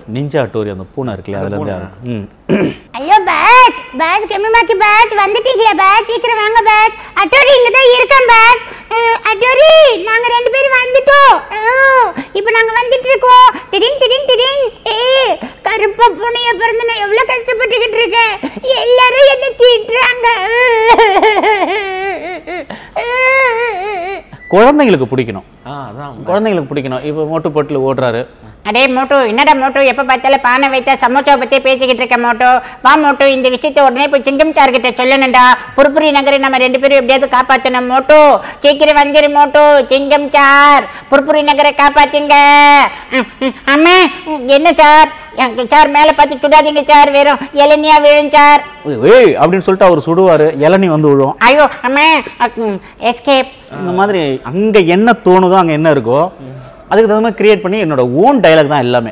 ninja Tory அந்த பூனை இருக்குல்ல அதுல இருந்து ஆரம்பி- ம் ஐயோ பேட்ச் பேட்ச் கெமிமாக்கி பேட்ச் வந்துட்டீங்களா பேட்ச் சீக்கிரம் வாங்க பேட்ச் அட்டோரி இங்க தான் இருக்கேன் பேட்ச் அஹ், அட்டோரி நாங்க ரெண்டு பேரும் வந்துட்டோம் அஹ், இப்போ நாங்க வந்துட்டு இருக்கோம் டிடின் டிடின் டிடின் ஏ கருப்ப பூனைய பிறந்து நான் எவ்வளவு கஷ்டப்பட்டுக்கிட்டு இருக்கேன் எல்லாரும் என்ன தீட்டுறாங்க குழந்தைங்களுக்கு பிடிக்கணும் ஆ அதான் குழந்தைங்களுக்கு பிடிக்கணும் இப்போ மோட்டு போட்டில் ஓடுறாரு அடே மோட்டு என்னடா மோட்டு எப்போ பார்த்தாலும் பானை வைத்தா சமோசா பற்றி பேசிக்கிட்டு இருக்க மோட்டு வா மோட்டு இந்த விஷயத்தை உடனே போய் சிங்கம் சார் கிட்ட சொல்லணும்டா புறுப்புரி நகரை நம்ம ரெண்டு பேரும் எப்படியாவது காப்பாற்றணும் மோட்டு சீக்கிரம் வந்துரு மோட்டு சிங்கம் சார் புறுப்புரி நகரை காப்பாத்துங்க ம், ம், அம்மா ம், என்ன சார் எங்க சார் மேலே பார்த்து சுடாதீங்க சார் வெறும் இளநியா விழும் சார் ஏய் அப்படின்னு சொல்லிட்டு அவர் சுடுவார் இளநி வந்து விழும் ஐயோ அம்மா எஸ்கேப் இந்த மாதிரி அங்க என்ன தோணுதோ அங்க என்ன இருக்கோ அதுக்கு தகுந்த மாதிரி கிரியேட் பண்ணி என்னோட ஓன் டயலாக் தான் எல்லாமே